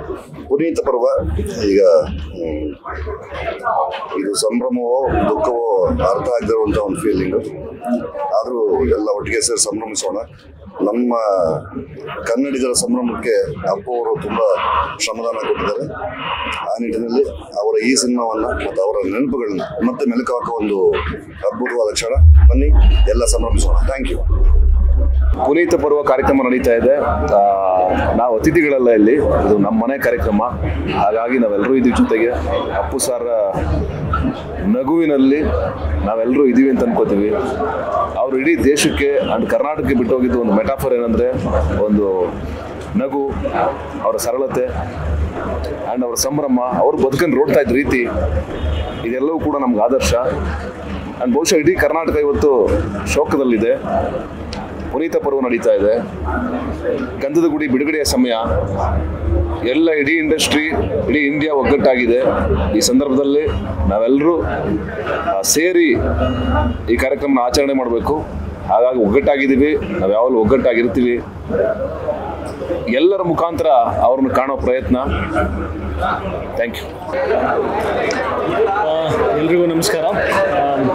ಪುನೀತ ಪರ್ವ ಈಗ ಹ್ಮ್, ಇದು ಸಂಭ್ರಮವೋ ದುಃಖವೋ ಅರ್ಥ ಆಗದಿರುವಂಥ ಒಂದು ಫೀಲಿಂಗು ಆದರೂ ಎಲ್ಲ ಒಟ್ಟಿಗೆ ಸೇರಿ ಸಂಭ್ರಮಿಸೋಣ ನಮ್ಮ ಕನ್ನಡಿಗರ ಸಂಭ್ರಮಕ್ಕೆ ಅಪ್ಪು ಅವರು ತುಂಬ ಶ್ರಮದಾನ ಕೊಟ್ಟಿದ್ದಾರೆ ಆ ನಿಟ್ಟಿನಲ್ಲಿ ಅವರ ಈ ಸಿನಿಮಾವನ್ನು ಮತ್ತು ಅವರ ನೆನಪುಗಳನ್ನ ಮತ್ತೆ ಮೆಲುಕು ಹಾಕೋ ಒಂದು ಅದ್ಭುತವಾದ ಕ್ಷಣ ಬನ್ನಿ ಎಲ್ಲ ಸಂಭ್ರಮಿಸೋಣ ಥ್ಯಾಂಕ್ ಯು ಪುನೀತ ಪರ್ವ ಕಾರ್ಯಕ್ರಮ ನಡೀತಾ ಇದೆ ಆ, ನಾವು ಅತಿಥಿಗಳೆಲ್ಲ ಇಲ್ಲಿ ಇದು ನಮ್ಮ ಮನೆ ಕಾರ್ಯಕ್ರಮ ಹಾಗಾಗಿ ನಾವೆಲ್ಲರೂ ಇದ್ದೀವಿ ಜೊತೆಗೆ ಅಪ್ಪು ಸರ್ ನಗುವಿನಲ್ಲಿ ನಾವೆಲ್ಲರೂ ಇದ್ದೀವಿ ಅಂತ ಅನ್ಕೋತೀವಿ ಅವರು ಇಡೀ ದೇಶಕ್ಕೆ ಅಂಡ್ ಕರ್ನಾಟಕಕ್ಕೆ ಬಿಟ್ಟು ಹೋಗಿದ್ದು ಒಂದು ಮೆಟಾಫರ್ ಏನಂದರೆ ಒಂದು ನಗು ಅವರ ಸರಳತೆ ಆ್ಯಂಡ್ ಅವರ ಸಂಭ್ರಮ ಅವ್ರು ಬದುಕನ್ನು ರೋಡ್ತಾ ಇದ್ದ ರೀತಿ ಇದೆಲ್ಲವೂ ಕೂಡ ನಮ್ಗೆ ಆದರ್ಶ ಆ್ಯಂಡ್ ಬಹುಶಃ ಇಡೀ ಕರ್ನಾಟಕ ಇವತ್ತು ಶೋಕದಲ್ಲಿದೆ ಪುನೀತ ಪರ್ವ ನಡೀತಾ ಇದೆ ಗಂಧದ ಗುಡಿ ಬಿಡುಗಡೆಯ ಸಮಯ ಎಲ್ಲ ಇಡೀ ಇಂಡಸ್ಟ್ರಿ ಇಡೀ ಇಂಡಿಯಾ ಒಗ್ಗಟ್ಟಾಗಿದೆ ಈ ಸಂದರ್ಭದಲ್ಲಿ ನಾವೆಲ್ಲರೂ ಆ, ಸೇರಿ ಈ ಕಾರ್ಯಕ್ರಮನ ಆಚರಣೆ ಮಾಡಬೇಕು ಹಾಗಾಗಿ ಒಗ್ಗಟ್ಟಾಗಿದ್ದೀವಿ ನಾವು ಯಾವಾಗಲೂ ಒಗ್ಗಟ್ಟಾಗಿರ್ತೀವಿ ಎಲ್ಲರ ಮುಖಾಂತರ ಅವ್ರನ್ನ ಕಾಣೋ ಪ್ರಯತ್ನ ಥ್ಯಾಂಕ್ ಯು ಆ, ಎಲ್ರಿಗೂ ನಮಸ್ಕಾರ ಆಮ್,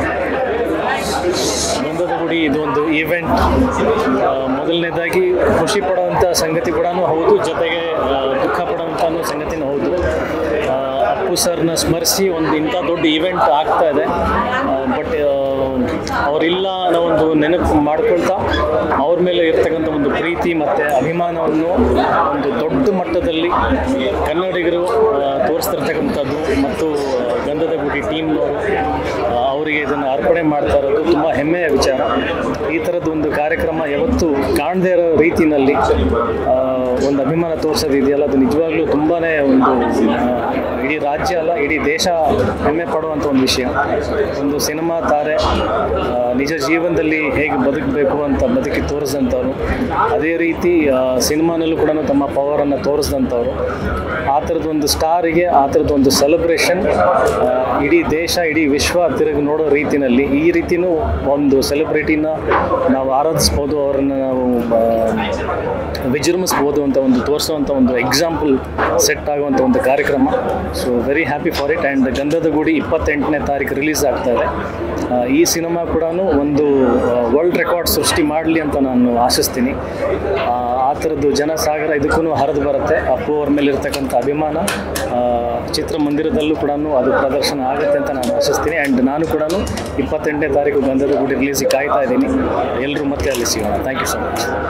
ಗಂಧದ ಗುಡಿ ಇದೊಂದು ಈವೆಂಟ್ ಮೊದಲನೇದಾಗಿ ಖುಷಿ ಪಡುವಂಥ ಸಂಗತಿ ಕೂಡ ಹೌದು ಜೊತೆಗೆ ಆ, ದುಃಖ ಪಡುವಂಥ ಸಂಗತಿನೂ ಹೌದು ಆ, ಅಪ್ಪು ಸರ್ನ ಸ್ಮರಿಸಿ ಒಂದು ಇಂಥ ದೊಡ್ಡ ಈವೆಂಟ್ ಆಗ್ತಾ ಇದೆ ಬಟ್ ಅವರಿಲ್ಲ ಅನ್ನೋ ಒಂದು ನೆನಪು ಮಾಡ್ಕೊಳ್ತಾ ಅವ್ರ ಮೇಲೆ ಇರ್ತಕ್ಕಂಥ ಒಂದು ಪ್ರೀತಿ ಮತ್ತು ಅಭಿಮಾನವನ್ನು ಒಂದು ದೊಡ್ಡ ಮಟ್ಟದಲ್ಲಿ ಕನ್ನಡಿಗರು ಆ, ತೋರಿಸ್ತಿರ್ತಕ್ಕಂಥದ್ದು ಮತ್ತು ಗಂಧದ ಗುಡಿ ಟೀಮ್ನವರು ಅವರಿಗೆ ಇದನ್ನು ಅರ್ಪಣೆ ಮಾಡ್ತಾ ಇರೋದು ತುಂಬ ಹೆಮ್ಮೆಯ ವಿಚಾರ ಈ ಥರದ್ದು ಒಂದು ಕಾರ್ಯಕ್ರಮ ಯಾವತ್ತೂ ಕಾಣದೇ ಇರೋ ರೀತಿಯಲ್ಲಿ ಆ, ಒಂದು ಅಭಿಮಾನ ತೋರಿಸೋದು ಇದೆಯಲ್ಲ ಅದು ನಿಜವಾಗ್ಲೂ ತುಂಬಾ ಒಂದು ಆ, ಇಡೀ ರಾಜ್ಯ ಅಲ್ಲ ಇಡೀ ದೇಶ ಹೆಮ್ಮೆ ಪಡುವಂಥ ಒಂದು ವಿಷಯ ಒಂದು ಸಿನಿಮಾ ತಾರೆ ಆ, ನಿಜ ಜೀವನದಲ್ಲಿ ಹೇಗೆ ಬದುಕಬೇಕು ಅಂತ ಬದುಕಿ ತೋರಿಸಿದಂಥವ್ರು ಅದೇ ರೀತಿ ಆ, ಸಿನಿಮಾನಲ್ಲೂ ಕೂಡ ತಮ್ಮ ಪವರನ್ನು ತೋರಿಸಿದಂಥವ್ರು ಆ ಥರದ್ದು ಒಂದು ಸ್ಟಾರಿಗೆ ಆ ಥರದ್ದು ಒಂದು ಸೆಲೆಬ್ರೇಷನ್ ಇಡೀ ದೇಶ ಇಡೀ ವಿಶ್ವ ತಿರುಗಿ ನೋಡೋ ರೀತಿನಲ್ಲಿ ಈ ರೀತಿನೂ ಒಂದು ಸೆಲೆಬ್ರಿಟಿನ ನಾವು ಆರಾಧಿಸ್ಬೋದು ಅವರನ್ನು ನಾವು ಆ, ವಿಜೃಂಭಿಸ್ಬೋದು ಅಂತ ಒಂದು ತೋರಿಸುವಂಥ ಒಂದು ಎಕ್ಸಾಂಪಲ್ ಸೆಟ್ ಆಗುವಂಥ ಒಂದು ಕಾರ್ಯಕ್ರಮ so very happy for it and Gandhada Gudi ಇಪ್ಪತ್ತೆಂಟನೇ ತಾರೀಕು ರಿಲೀಸ್ ಆಗ್ತಾ ಇದೆ ಆ, ಈ ಸಿನಿಮಾ ಕೂಡ ಒಂದು ವರ್ಲ್ಡ್ ರೆಕಾರ್ಡ್ ಸೃಷ್ಟಿ ಮಾಡಲಿ ಅಂತ ನಾನು ಆಶಿಸ್ತೀನಿ ಆ, ಆ ಥರದ್ದು ಜನಸಾಗರ ಇದಕ್ಕೂ ಹರಿದು ಬರುತ್ತೆ ಅಪ್ಪು ಅವ್ರ ಮೇಲೆ ಇರ್ತಕ್ಕಂಥ ಅಭಿಮಾನ ಆ, ಚಿತ್ರಮಂದಿರದಲ್ಲೂ ಕೂಡ ಅದು ಪ್ರದರ್ಶನ ಆಗುತ್ತೆ ಅಂತ ನಾನು ಆಶಿಸ್ತೀನಿ ಆ್ಯಂಡ್ ನಾನು ಕೂಡ ಇಪ್ಪತ್ತೆಂಟನೇ ತಾರೀಕು ಗಂಧದ ಗುಡಿ ರಿಲೀಸಿಗೆ ಕಾಯ್ತಾ ಇದ್ದೀನಿ ಎಲ್ಲರೂ ಮತ್ತೆ ಅಲ್ಲಿ ಸಿಗೋಣ ಥ್ಯಾಂಕ್ ಯು ಸೊ ಮಚ್